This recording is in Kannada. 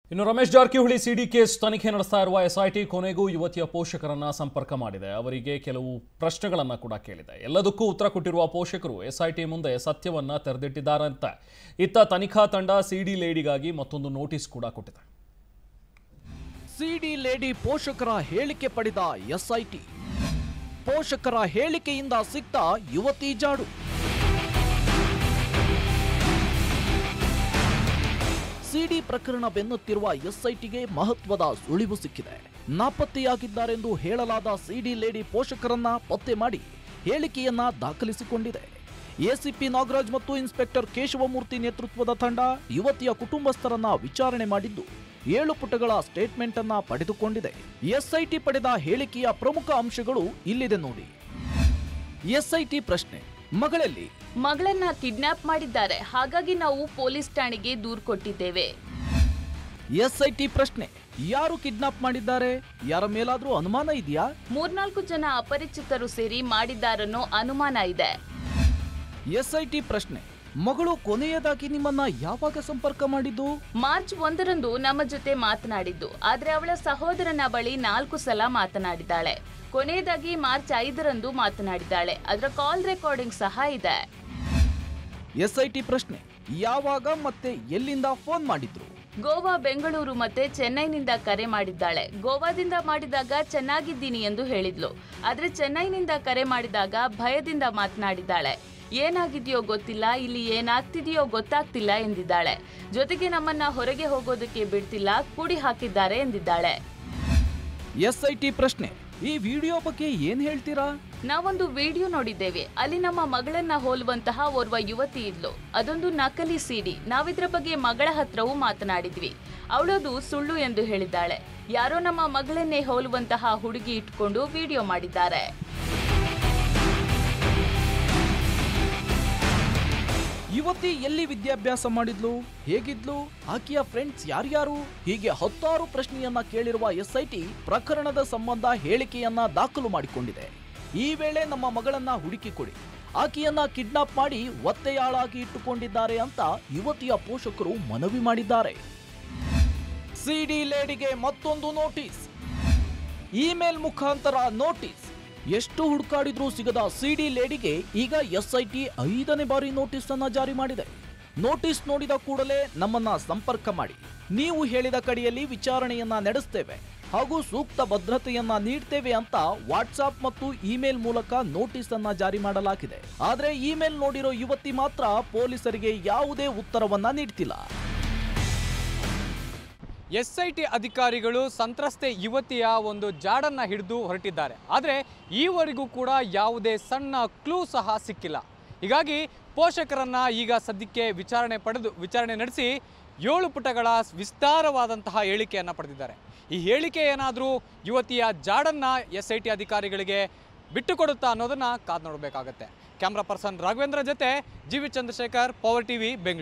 ಇನ್ನು ರಮೇಶ್ ಜಾರಕಿಹೊಳಿ ಸಿಡಿ ಕೇಸ್ ತನಿಖೆ ನಡೆಸ್ತಾ ಇರುವ ಎಸ್ಐಟಿ ಕೊನೆಗೂ ಯುವತಿಯ ಪೋಷಕರನ್ನ ಸಂಪರ್ಕ ಮಾಡಿದೆ ಅವರಿಗೆ ಕೆಲವು ಪ್ರಶ್ನೆಗಳನ್ನ ಕೂಡ ಕೇಳಿದೆ ಎಲ್ಲದಕ್ಕೂ ಉತ್ತರ ಕೊಟ್ಟಿರುವ ಪೋಷಕರು ಎಸ್ಐಟಿ ಮುಂದೆ ಸತ್ಯವನ್ನ ತೆರೆದಿಟ್ಟಿದ್ದಾರಂತೆ ಇತ್ತ ತನಿಖಾ ತಂಡ ಸಿಡಿ ಲೇಡಿಗಾಗಿ ಮತ್ತೊಂದು ನೋಟಿಸ್ ಕೂಡ ಕೊಟ್ಟಿದೆ ಸಿಡಿ ಲೇಡಿ ಪೋಷಕರ ಹೇಳಿಕೆ ಪಡೆದ ಎಸ್ಐಟಿ ಪೋಷಕರ ಹೇಳಿಕೆಯಿಂದ ಸಿಕ್ತ ಯುವತಿ ಜಾಡು ಸಿಡಿ ಪ್ರಕರಣ ಬೆನ್ನುತ್ತಿರುವ ಎಸ್ಐಟಿಗೆ ಮಹತ್ವದ ಸುಳಿವು ಸಿಕ್ಕಿದೆ ನಾಪತ್ತೆಯಾಗಿದ್ದಾರೆಂದು ಹೇಳಲಾದ ಸಿಡಿ ಲೇಡಿ ಪೋಷಕರನ್ನ ಪತ್ತೆ ಮಾಡಿ ಹೇಳಿಕೆಯನ್ನ ದಾಖಲಿಸಿಕೊಂಡಿದೆ ಎಸಿಪಿ ನಾಗರಾಜ್ ಮತ್ತು ಇನ್ಸ್ಪೆಕ್ಟರ್ ಕೇಶವಮೂರ್ತಿ ನೇತೃತ್ವದ ತಂಡ ಯುವತಿಯ ಕುಟುಂಬಸ್ಥರನ್ನ ವಿಚಾರಣೆ ಮಾಡಿದ್ದು ಏಳು ಪುಟಗಳ ಸ್ಟೇಟ್ಮೆಂಟ್ ಅನ್ನ ಪಡೆದುಕೊಂಡಿದೆ ಎಸ್ಐಟಿ ಪಡೆದ ಹೇಳಿಕೆಯ ಪ್ರಮುಖ ಅಂಶಗಳು ಇಲ್ಲಿದೆ ನೋಡಿ ಎಸ್ಐಟಿ ಪ್ರಶ್ನೆ ಮಗಳಲ್ಲಿ ಮಗಳನ್ನ ಕಿಡ್ನಾಪ್ ಮಾಡಿದ್ದಾರೆ ಹಾಗಾಗಿ ನಾವು ಪೊಲೀಸ್ ಠಾಣೆಗೆ ದೂರು ಕೊಟ್ಟಿದ್ದೇವೆ ಎಸ್ಐಟಿ ಪ್ರಶ್ನೆ ಯಾರು ಕಿಡ್ನಾಪ್ ಮಾಡಿದ್ದಾರೆ ಯಾರ ಮೇಲಾದ್ರೂ ಅನುಮಾನ ಇದೆಯಾ ಮೂರ್ನಾಲ್ಕು ಜನ ಅಪರಿಚಿತರು ಸೇರಿ ಮಾಡಿದ್ದಾರನ್ನೋ ಅನುಮಾನ ಇದೆ ಎಸ್ಐಟಿ ಪ್ರಶ್ನೆ ಮಗಳು ಕೊನೆಯದಾಗಿ ನಿಮ್ಮನ್ನ ಯಾವಾಗ ಸಂಪರ್ಕ ಮಾಡಿದ್ದು ಮಾರ್ಚ್ ಒಂದರಂದು ನಮ್ಮ ಜೊತೆ ಮಾತನಾಡಿದ್ದು ಆದ್ರೆ ಅವಳ ಸಹೋದರನ ಬಳಿ ನಾಲ್ಕು ಸಲ ಮಾತನಾಡಿದ್ದಾಳೆ ಕೊನೆಯದಾಗಿ ಮಾರ್ಚ್ ಐದರಂದು ಮಾತನಾಡಿದ್ದಾಳೆ ಅದರ ಕಾಲ್ ರೆಕಾರ್ಡಿಂಗ್ ಸಹ ಇದೆ ಎಸ್ಐಟಿ ಪ್ರಶ್ನೆ ಯಾವಾಗ ಮತ್ತೆ ಎಲ್ಲಿಂದ ಫೋನ್ ಮಾಡಿದ್ರು ಗೋವಾ ಬೆಂಗಳೂರು ಮತ್ತೆ ಚೆನ್ನೈನಿಂದ ಕರೆ ಮಾಡಿದ್ದಾಳೆ ಗೋವಾದಿಂದ ಮಾಡಿದಾಗ ಚೆನ್ನಾಗಿದ್ದೀನಿ ಎಂದು ಹೇಳಿದ್ಲು ಆದ್ರೆ ಚೆನ್ನೈನಿಂದ ಕರೆ ಮಾಡಿದಾಗ ಭಯದಿಂದ ಮಾತನಾಡಿದ್ದಾಳೆ ಏನಾಗಿದೆಯೋ ಗೊತ್ತಿಲ್ಲ ಇಲ್ಲಿ ಏನಾಗ್ತಿದೆಯೋ ಗೊತ್ತಾಗ್ತಿಲ್ಲ ಎಂದಿದ್ದಾಳೆ ಜೊತೆಗೆ ನಮ್ಮನ್ನ ಹೊರಗೆ ಹೋಗೋದಕ್ಕೆ ಬಿಡ್ತಿಲ್ಲ ಕೂಡಿ ಹಾಕಿದ್ದಾರೆ ಎಂದಿದ್ದಾಳೆ ಎಸ್ಐಟಿ ಪ್ರಶ್ನೆ ಈ ವಿಡಿಯೋ ಬಗ್ಗೆ ಏನ್ ಹೇಳ್ತೀರಾ ನಾವೊಂದು ವಿಡಿಯೋ ನೋಡಿದ್ದೇವೆ ಅಲ್ಲಿ ನಮ್ಮ ಮಗಳನ್ನ ಹೋಲುವಂತಹ ಓರ್ವ ಯುವತಿ ಇದ್ಲು ಅದೊಂದು ನಕಲಿ ಸಿಡಿ ನಾವಿದ್ರ ಬಗ್ಗೆ ಮಗಳ ಹತ್ರವೂ ಮಾತನಾಡಿದ್ವಿ ಅವಳದು ಸುಳ್ಳು ಎಂದು ಹೇಳಿದ್ದಾಳೆ ಯಾರೋ ನಮ್ಮ ಮಗಳನ್ನೇ ಹೋಲುವಂತಹ ಹುಡುಗಿ ಇಟ್ಕೊಂಡು ವಿಡಿಯೋ ಮಾಡಿದ್ದಾರೆ ಯುವತಿ ಎಲ್ಲಿ ವಿದ್ಯಾಭ್ಯಾಸ ಮಾಡಿದ್ಲು ಹೇಗಿದ್ಲು ಆಕೆಯ ಫ್ರೆಂಡ್ಸ್ ಯಾರ್ಯಾರು ಹೀಗೆ ಹತ್ತಾರು ಪ್ರಶ್ನೆಯನ್ನ ಕೇಳಿರುವ ಎಸ್ಐಟಿ ಪ್ರಕರಣದ ಸಂಬಂಧ ಹೇಳಿಕೆಯನ್ನ ದಾಖಲು ಮಾಡಿಕೊಂಡಿದೆ ಈ ವೇಳೆ ನಮ್ಮ ಮಗಳನ್ನ ಹುಡುಕಿ ಕೊಡಿ ಆಕೆಯನ್ನ ಕಿಡ್ನಾಪ್ ಮಾಡಿ ಒತ್ತೆಯಾಳಾಗಿ ಇಟ್ಟುಕೊಂಡಿದ್ದಾರೆ ಅಂತ ಯುವತಿಯ ಪೋಷಕರು ಮನವಿ ಮಾಡಿದ್ದಾರೆ ಸಿಡಿ ಲೇಡಿಗೆ ಮತ್ತೊಂದು ನೋಟಿಸ್ ಇಮೇಲ್ ಮುಖಾಂತರ ನೋಟಿಸ್ ಎಷ್ಟು ಹುಡುಕಾಡಿದ್ರೂ ಸಿಗದ ಸಿಡಿ ಲೇಡಿಗೆ ಈಗ ಎಸ್ಐಟಿ ಐದನೇ ಬಾರಿ ನೋಟಿಸ್ ಅನ್ನ ಜಾರಿ ಮಾಡಿದೆ ನೋಟಿಸ್ ನೋಡಿದ ಕೂಡಲೇ ನಮ್ಮನ್ನ ಸಂಪರ್ಕ ಮಾಡಿ ನೀವು ಹೇಳಿದ ಕಡೆಯಲ್ಲಿ ವಿಚಾರಣೆಯನ್ನ ನಡೆಸ್ತೇವೆ ಹಾಗೂ ಸೂಕ್ತ ಭದ್ರತೆಯನ್ನ ನೀಡ್ತೇವೆ ಅಂತ ವಾಟ್ಸಾಪ್ ಮತ್ತು ಇಮೇಲ್ ಮೂಲಕ ನೋಟಿಸ್ ಅನ್ನ ಜಾರಿ ಮಾಡಲಾಗಿದೆ ಆದ್ರೆ ಇಮೇಲ್ ನೋಡಿರೋ ಯುವತಿ ಮಾತ್ರ ಪೊಲೀಸರಿಗೆ ಯಾವುದೇ ಉತ್ತರವನ್ನ ನೀಡ್ತಿಲ್ಲ ಎಸ್ಐಟಿ ಅಧಿಕಾರಿಗಳು ಸಂತ್ರಸ್ತೆ ಯುವತಿಯ ಒಂದು ಜಾಡನ್ನು ಹಿಡಿದು ಹೊರಟಿದ್ದಾರೆ ಆದರೆ ಈವರೆಗೂ ಕೂಡ ಯಾವುದೇ ಸಣ್ಣ ಕ್ಲೂ ಸಹ ಸಿಕ್ಕಿಲ್ಲ ಹೀಗಾಗಿ ಪೋಷಕರನ್ನ ಈಗ ಸದ್ಯಕ್ಕೆ ವಿಚಾರಣೆ ಪಡೆದು ವಿಚಾರಣೆ ನಡೆಸಿ ಏಳು ಪುಟಗಳ ವಿಸ್ತಾರವಾದಂತಹ ಹೇಳಿಕೆಯನ್ನು ಪಡೆದಿದ್ದಾರೆ ಈ ಹೇಳಿಕೆ ಏನಾದರೂ ಯುವತಿಯ ಜಾಡನ್ನು ಎಸ್ ಐ ಟಿ ಅಧಿಕಾರಿಗಳಿಗೆ ಬಿಟ್ಟುಕೊಡುತ್ತಾ ಅನ್ನೋದನ್ನು ಕಾದು ನೋಡಬೇಕಾಗತ್ತೆ ಕ್ಯಾಮ್ರಾ ಪರ್ಸನ್ ರಾಘವೇಂದ್ರ ಜೊತೆ G V Chandrashekar power TV Bengaluru